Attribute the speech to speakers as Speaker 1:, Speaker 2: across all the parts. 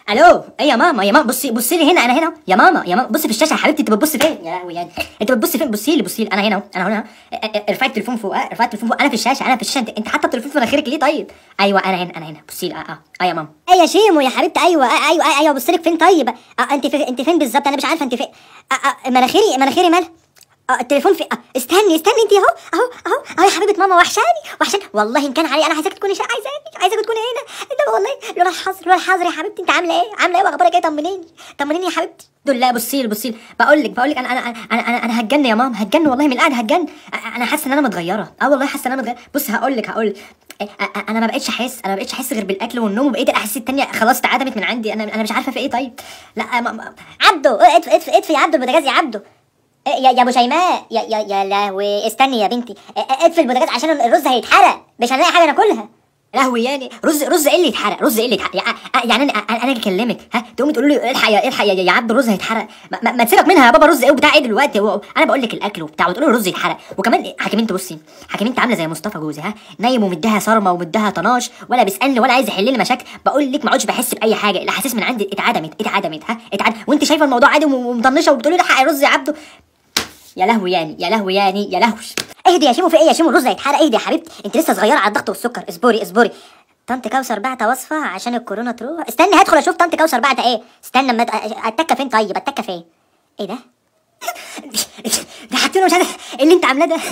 Speaker 1: الو ايه يا ماما يا ماما بصي بصي لي هنا انا هنا أهو. يا ماما يا ماما بصي في الشاشه يا حبيبتي انت بتبصي فين يا لهوي يعني انت بتبصي فين بصي لي بصي لي انا هنا أهو. انا هنا أهو. اه، اه، ارفعي التليفون فوق اه ارفعي التليفون فوق انا في الشاشه انا في الشاشه انت, انت حاطه التليفون في مناخيرك ليه طيب ايوه انا هنا انا هنا بصي لي اه اه اه يا ماما
Speaker 2: ايه يا شيمو يا حبيبتي ايوه آه ايوه آه ايوه بص لك فين طيب آه انت في انت فين بالظبط انا مش عارفه انت فين آه آه مناخيري مناخيري مالها اه التليفون في آه استني استني انت اهو اهو اهو اهو يا حبيبه ماما وحشاني وحشاني والله ان كان علي انا عايزاك تكوني شا... عايزاك عايزاك تكوني هنا انت والله لولا الحظر لولا الحظر يا حبيبتي انت عامله ايه عامله ايه واخبارك ايه طمنيني طمنيني يا حبيبتي
Speaker 1: دول لا بصي لي بصي لي بقول لك بقول لك انا انا انا انا, أنا هتجن يا ماما هتجن والله من القعده هتجن أ- انا حاسه ان انا متغيره اه والله حاسه ان انا متغيره بص هقول لك هقول لك أ- أ- انا ما بقتش احس انا ما بقتش احس غير بالاكل والنوم وبقيت الاحاسيس التانية خلاص اتعدمت من عندي انا انا مش عارفه في ايه طيب لا ما ما
Speaker 2: عبده اه، اطفي اطفي اطفي يا عبده البوتاجاز يا عبده اه، يا يا ابو شيماء يا يا يا لهوي استني يا بنتي اه، اه، اطفي البوتاجاز عشان الرز هيتحرق مش هنلاقي حاجه ناكلها
Speaker 1: لهوي يعني رز رز ايه اللي يتحرق رز ايه اللي يتحرق يع- يعني انا انا انا اجي اكلمك ها تقومي تقولوا لي الحق يا الحق يا, يا عبد الرز هيتحرق ما, ما, ما تسيبك منها يا بابا رز ايه وبتاع ايه دلوقتي هو انا بقول لك الاكل وبتاع وتقولوا لي الرز يتحرق وكمان حكيم انت بصي حكيم انت عامله زي مصطفى جوزي ها نايم ومديها صرمه ومديها طناش ولا بيسالني ولا عايز يحل لي مشاكل بقول لك ما عدتش بحس باي حاجه الاحاسيس من عندي اتعدمت اتعدمت ها اتعدمت وانت شايفه الموضوع عادي ومطنشه وبتقولي لي الحق يا رز يا عبده يا لهوي يعني يا لهوي يعني يا لهوش
Speaker 2: اهدي يا شيمو في ايه يا شيمو الرز هيتحرق اهدي يا حبيبتي انت لسه صغيره على الضغط والسكر اصبري اصبري طنط كوثر بعت وصفه عشان الكورونا تروح استني هدخل اشوف طنط كوثر بعت ايه استنى اما أت- اتكه فين طيب اتكه فين ايه ده
Speaker 1: ده حاطينه مش عارف إيه اللي انت عاملاه ده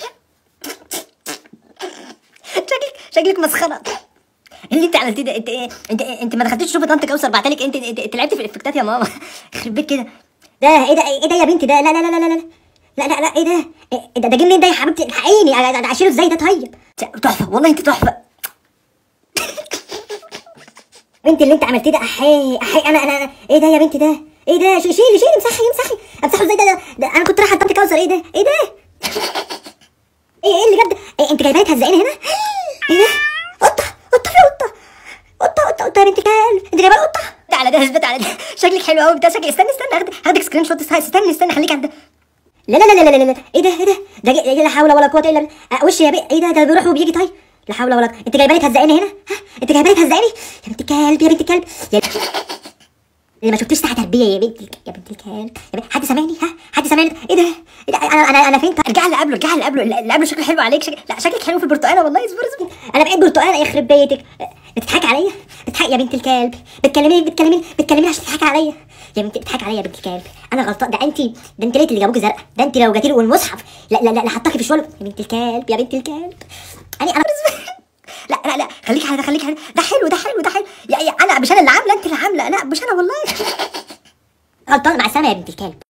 Speaker 1: شكلك شكلك مسخره إيه اللي انت عملتيه ده انت ايه انت انت ما دخلتيش تشوفي طنط كوثر بعتلك انت انت, انت لعبتي في الافكتات يا ماما يخرب بيت كده
Speaker 2: ده ايه ده ايه ده يا بنتي ده لا لا لا لا لا لا لا لا لا ايه ده إيه ده ده جه منين ده يا حبيبتي الحقيني أنا- أنا اشيله ازاي ده طيب
Speaker 1: تحفه والله انت تحفه
Speaker 2: بنتي اللي انت عملتيه ده احي احي انا انا أنا- ايه ده يا بنتي ده ايه ده ش- شيلي شيلي امسحي امسحي امسحه ازاي ده, ده, ده انا كنت رايحه لطنط كوثر ايه ده ايه ده ايه ايه اللي جاب ده إيه انت جايباني تهزقيني هنا ايه ده قطه قطه في قطه قطه قطه قطه يا بنت كلب انت جايبه قطه
Speaker 1: تعالى ده اثبت على ده شكلك حلو قوي بتاع شكلك استني استني هاخدك هاخدك سكرين شوت استني استني خليك عند ده
Speaker 2: لا لا لا لا لا لا ايه ده ايه ده ده جي- لا حول ولا قوه الا بالله أه، وشي يا بيه ايه ده ده بيروح وبيجي طيب لا حول ولا قوه انت جايباني تهزقيني هنا ها انت جايباني تهزقيني يا بنت الكلب يا بنت الكلب يا اللي ما شفتش تحت تربيه يا بنت الك- يا بنت الكلب يا بنت حد سامعني ها حد سامعني ايه ده ايه ده انا انا انا فين طيب؟
Speaker 1: ارجع اللي قبله ارجع اللي قبله اللي قبله شكله حلو عليك شكل... لا شكلك حلو في البرتقاله والله اصبر اصبر
Speaker 2: انا بقيت برتقاله يخرب بيتك أه، بتضحكي عليا بتضحكي يا بنت الكلب بتكلميني بتكلميني بتكلميني عشان تضحكي عليا يا بنت بتضحكي عليا يا بنت الكلب انا غلطان ده انت ده انت لقيت اللي جابوكي زرقاء ده انت لو جاتي له والمصحف لا لا لا, لا حطاكي في الشوال يا بنت الكلب يا بنت الكلب انا انا
Speaker 1: لا لا لا خليك على ده خليك على ده ده حلو ده حلو ده حلو يا, يا انا مش انا اللي عامله انت اللي عامله لا مش انا والله
Speaker 2: غلطانه مع السلامه يا بنت الكلب